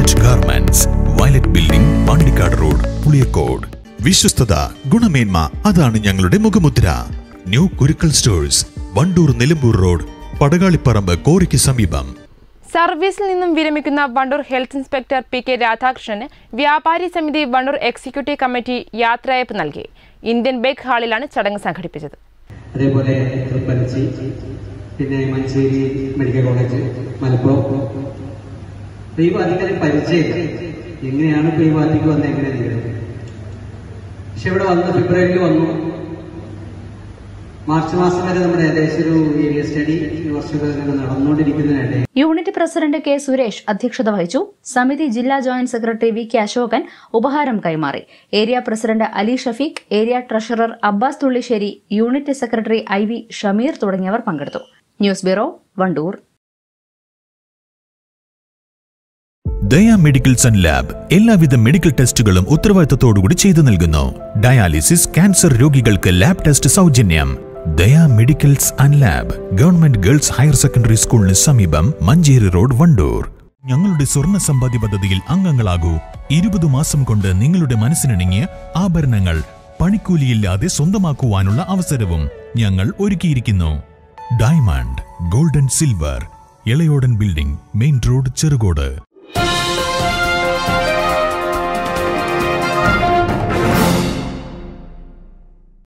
George garments violet building Pandikkad road Puliyakode വിശ്വസ്തത ഗുണമേന്മ അതാണ് ഞങ്ങളുടെ മുഖമുദ്ര new Kurukkal stores Wandoor Nilambur road Padakalipparamba കോറിക്ക് സമീപം സർവീസിൽ നിന്നും വിരമിക്കുന്ന Wandoor health inspector P K രാധാകൃഷ്ണന് വ്യാപാരി സമിതി വണ്ടൂർ എക്സിക്യൂട്ടീവ് കമ്മിറ്റി യാത്രയയപ്പ് നൽകി ഇന്ത്യൻ ബേക്ക് ഹാളിലാണ് ചടങ്ങ് സംഘടിപ്പിച്ചത് അതേപോലെ തൃപ്പനച്ചി പിന്നെ മഞ്ചേരി മെഡിക്കൽ കോളേജ് മലപ്പുറം അപ്പൊ ഈ വാദിക്കാൻ പരിചയമില്ല എങ്ങനെയാണ് ഇപ്പൊ ഈ വാദിക്ക് വന്നേക്കുന്നത് എനിക്കറിയില്ല. പക്ഷെ ഇവിടെ വന്ന് ഫെബ്രുവരിയിൽ വന്നു മാർച്ച് മാസം വരെ നമ്മുടെ ഏകദേശം ഒരു ഏരിയ സ്റ്റഡി വർഷങ്ങൾ ഇങ്ങനെ നടന്നുകൊണ്ടിരിക്കുന്നതിനിടെ യൂണിറ്റ് പ്രസിഡന്റ് കെ സുരേഷ് അധ്യക്ഷത വഹിച്ചു സമിതി ജില്ലാ joint secretary V K Ashokan ഉപഹാരം കൈമാറി area president Ali Shafeeq area treasurer Abbas Thullissery unit secretary I V Shameer തുടങ്ങിയവർ പങ്കെടുത്തു news bureau Wandoor Daya medicals and lab എല്ലാവിധ മെഡിക്കൽ ടെസ്റ്റുകളും ഉത്തരവാദിത്തത്തോടുകൂടി ചെയ്തു നൽകുന്നു ഡയാലിസിസ് ക്യാൻസർ രോഗികൾക്ക് ലാബ് ടെസ്റ്റ് സൗജന്യം Daya medicals and lab government girls higher secondary സ്കൂളിന് സമീപം മഞ്ചേരി റോഡ് വണ്ടൂർ ഞങ്ങളുടെ സ്വർണ്ണ സമ്പാദ്യ പദ്ധതിയിൽ അംഗങ്ങളാകൂ ഇരുപത് മാസം കൊണ്ട് നിങ്ങളുടെ മനസ്സിനിണങ്ങിയ ആഭരണങ്ങൾ പണിക്കൂലിയില്ലാതെ സ്വന്തമാക്കുവാനുള്ള അവസരവും ഞങ്ങൾ ഒരുക്കിയിരിക്കുന്നു diamond golden silver Elayodan building main road Cherukode